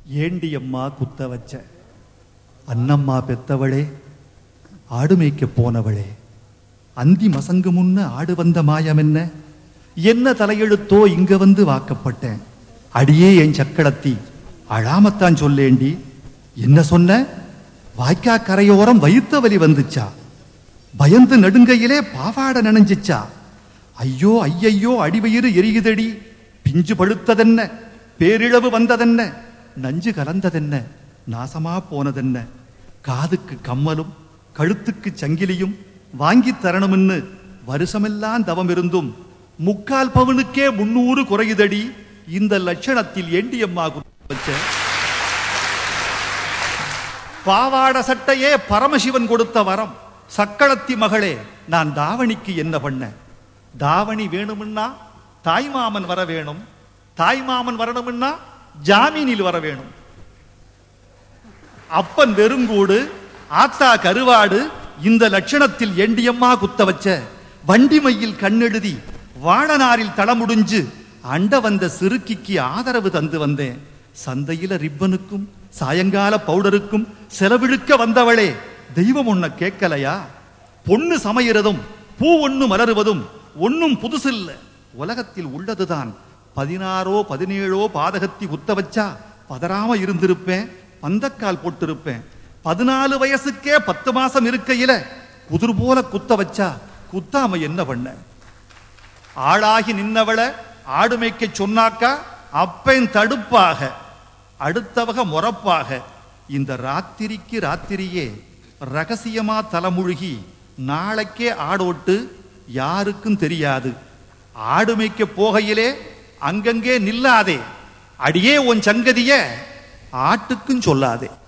ஏண்டி அம்மா குத்த வச்ச அன்னம்மா பெத்தவளே ஆடு மேய்க்க போனவளே அந்தி மசங்கு முன்ன ஆடு வந்த மாயம் என்ன என்ன தலையெழுத்தோ இங்க வந்து வாக்கப்பட்டேன் அடியே என் சக்கடத்தி அழாமத்தான் சொல்லேண்டி என்ன சொன்ன வாய்க்கா கரையோரம் வயித்த வலி வந்துச்சா பயந்து நடுங்கையிலே பாவாட நனைஞ்சிச்சா ஐயோ ஐயையோ அடிவயிறு எரியுதடி பிஞ்சு பழுத்ததென்ன பேரிழவு வந்ததென்ன நஞ்சு கலந்ததென்ன நாசமா போனதென்ன காதுக்கு கம்மலும் கழுத்துக்கு சங்கிலியும் வாங்கி தரணும்னு வருஷமெல்லாம் தவம் இருந்தும் முக்கால் பவனுக்கே முன்னூறு குறையுதடி இந்த லட்சணத்தில் ஏண்டியம்மா வச்ச பாவாட சட்டையே பரமசிவன் கொடுத்த வரம் சக்களத்தி மகளே நான் தாவணிக்கு என்ன பண்ண தாவணி வேணும்னா தாய்மாமன் வர வேணும் தாய்மாமன் வரணும்னா ஜாமீனில் வர வேணும் அப்பன் வெறுங்கூடு ஆத்தா கருவாடு இந்த லட்சணத்தில் எண்டியம்மா குத்த வச்ச வண்டிமையில் கண்ணெழுதி வாழனாரில் தளமுடிஞ்சு அண்ட வந்த சிறுக்கிக்கு ஆதரவு தந்து வந்தேன் சந்தையில ரிப்பனுக்கும் சாயங்கால பவுடருக்கும் செலவிழுக்க வந்தவளே தெய்வம் உன்னை கேட்கலையா பொண்ணு சமைகிறதும் பூ ஒண்ணு மலருவதும் ஒன்னும் புதுசில்ல உலகத்தில் உள்ளதுதான் பதினாறோ பதினேழோ பாதகத்தி குத்த வச்சா பதறாம இருந்திருப்பேன் பந்தக்கால் போட்டிருப்பேன் பதினாலு வயசுக்கே பத்து மாசம் இருக்கையில குதிர் போல குத்த வச்சா குத்தாம என்ன பண்ண ஆளாகி நின்னவள ஆடு மேய்க்க சொன்னாக்கா அப்பன் தடுப்பாக அடுத்தவக முறப்பாக இந்த ராத்திரிக்கு ராத்திரியே ரகசியமா தலைமுழுகி நாளைக்கே ஆடோட்டு யாருக்கும் தெரியாது ஆடு மேய்க்க போகையிலே அங்கங்கே நில்லாதே அடியே உன் சங்கதிய ஆட்டுக்கும் சொல்லாதே